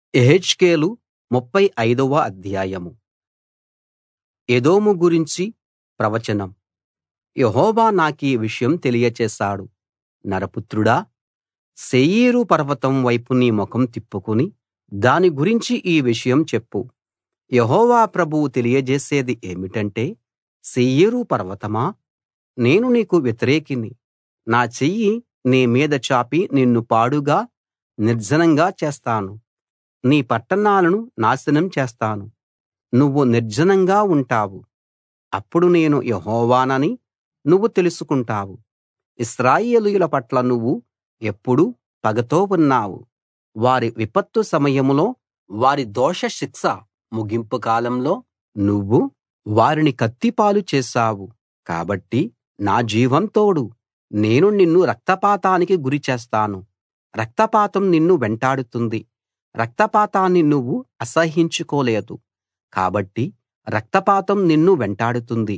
యెహెజ్కేలు ముప్ఫై ఐదవ అధ్యాయం ఎదోము గురించి ప్రవచనం యెహోవా నాకీ విషయం తెలియచేశాడు నరపుత్రుడా శేయీరు పర్వతం వైపు నీ ముఖం తిప్పుకుని దాని గురించి ఈ విషయం చెప్పు యెహోవా ప్రభువు తెలియజేసేది ఏమిటంటే శేయీరు పర్వతమా నేను నీకు వ్యతిరేకిని నా చెయ్యి నీ మీద చాపి నిన్ను పాడుగా నిర్జనంగా చేస్తాను నీ పట్టణాలను నాశనం చేస్తాను నువ్వు నిర్జనంగా ఉంటావు అప్పుడు నేను యెహోవానని నువ్వు తెలుసుకుంటావు ఇశ్రాయేలీయుల పట్ల నువ్వు ఎప్పుడూ పగతో ఉన్నావు వారి విపత్తు సమయంలో వారి దోష శిక్ష ముగింపు కాలంలో నువ్వు వారిని కత్తిపాలు చేశావు కాబట్టి నా జీవం తోడు నేను నిన్ను రక్తపాతానికి గురి చేస్తాను రక్తపాతం నిన్ను వెంటాడుతుంది రక్తపాతాన్ని నువ్వు అసహ్యించుకోలేదు కాబట్టి రక్తపాతం నిన్ను వెంటాడుతుంది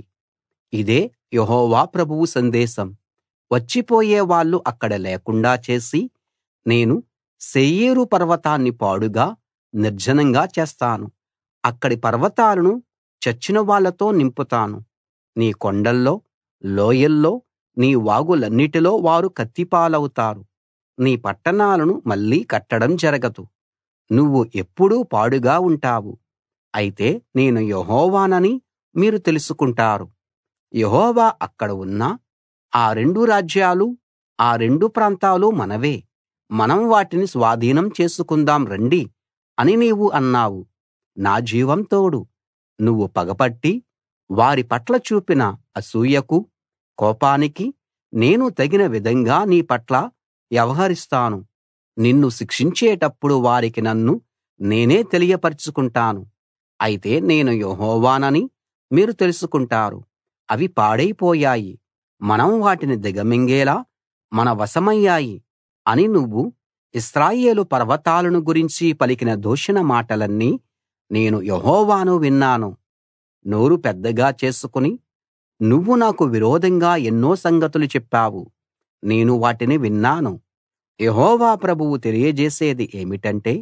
ఇదే యెహోవా ప్రభువు సందేశం వచ్చిపోయే వాళ్ళు అక్కడ లేకుండా చేసి నేను శేయీరు పర్వతాన్ని పాడుగా నిర్జనంగా చేస్తాను అక్కడి పర్వతాలను చచ్చిన వాళ్ళతో నింపుతాను నీ కొండల్లో లోయల్లో నీ వాగులన్నిటిలో వారు కత్తిపాలవుతారు నీ పట్టణాలను మళ్ళీ కట్టడం జరగదు నువ్వు ఎప్పుడూ పాడుగా ఉంటావు అయితే నేను యెహోవానని మీరు తెలుసుకుంటారు యెహోవా అక్కడ ఉన్నా ఆ రెండు రాజ్యాలు ఆ రెండు ప్రాంతాలు మనవే మనం వాటిని స్వాధీనం చేసుకుందాం రండి అని నీవు అన్నావు నా జీవం తోడు నువ్వు పగపట్టి వారి పట్ల చూపిన అసూయకు కోపానికి నేను తగిన విధంగా నీ పట్ల వ్యవహరిస్తాను నిన్ను శిక్షించేటప్పుడు వారికి నన్ను నేనే తెలియపరచుకుంటాను అయితే నేను యెహోవానని మీరు తెలుసుకుంటారు అవి పాడైపోయాయి మనం వాటిని దిగమింగేలా మన వశమయ్యాయి అని నువ్వు ఇశ్రాయేలు పర్వతాలను గురించి పలికిన దూషణ మాటలన్నీ నేను యెహోవాను విన్నాను నోరు పెద్దగా చేసుకుని నువ్వు నాకు విరోధంగా ఎన్నో సంగతులు చెప్పావు నేను వాటిని విన్నాను యెహోవా ప్రభువు తెలియజేసేది ఏమిటంటే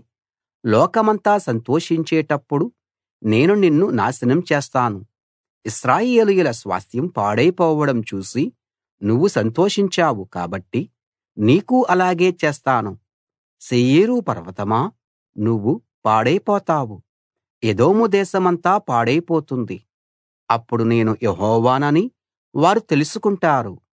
లోకమంతా సంతోషించేటప్పుడు నేను నిన్ను నాశనం చేస్తాను ఇశ్రాయేలీయుల స్వాస్థ్యం పాడైపోవడం చూసి నువ్వు సంతోషించావు కాబట్టి నీకూ అలాగే చేస్తాను శేయీరు పర్వతమా నువ్వు పాడైపోతావు ఎదోము దేశమంతా పాడైపోతుంది అప్పుడు నేను యెహోవానని వారు తెలుసుకుంటారు